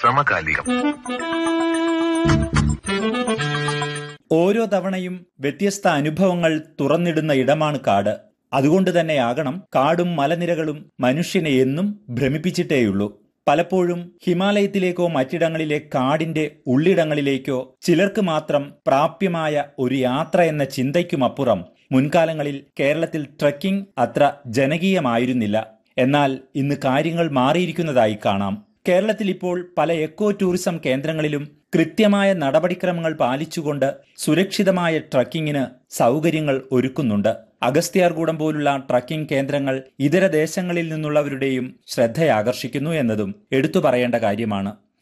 സമകാലികം ഓരോ തവണയും വ്യത്യസ്ത അനുഭവങ്ങൾ തുറന്നിടുന്ന ഇടമാണ് കാട് അതുകൊണ്ട് തന്നെയാകണം കാടും മലനിരകളും മനുഷ്യനെ എന്നും ഭ്രമിപ്പിച്ചിട്ടേയുള്ളൂ പലപ്പോഴും ഹിമാലയത്തിലേക്കോ മറ്റിടങ്ങളിലെ കാടിന്റെ ഉള്ളിടങ്ങളിലേക്കോ ചിലർക്ക് മാത്രം പ്രാപ്യമായ ഒരു യാത്ര എന്ന ചിന്തയ്ക്കുമപ്പുറം മുൻകാലങ്ങളിൽ കേരളത്തിൽ ട്രക്കിംഗ് അത്ര ജനകീയമായിരുന്നില്ല എന്നാൽ ഇന്ന് കാര്യങ്ങൾ മാറിയിരിക്കുന്നതായി കാണാം കേരളത്തിൽ ഇപ്പോൾ പല എക്കോ ടൂറിസം കേന്ദ്രങ്ങളിലും കൃത്യമായ നടപടിക്രമങ്ങൾ പാലിച്ചുകൊണ്ട് സുരക്ഷിതമായ ട്രക്കിങ്ങിന് സൗകര്യങ്ങൾ ഒരുക്കുന്നുണ്ട് അഗസ്ത്യാർകൂടം പോലുള്ള ട്രക്കിംഗ് കേന്ദ്രങ്ങൾ ഇതര ദേശങ്ങളിൽ നിന്നുള്ളവരുടെയും ശ്രദ്ധയാകർഷിക്കുന്നു എന്നതും എടുത്തു പറയേണ്ട കാര്യമാണ്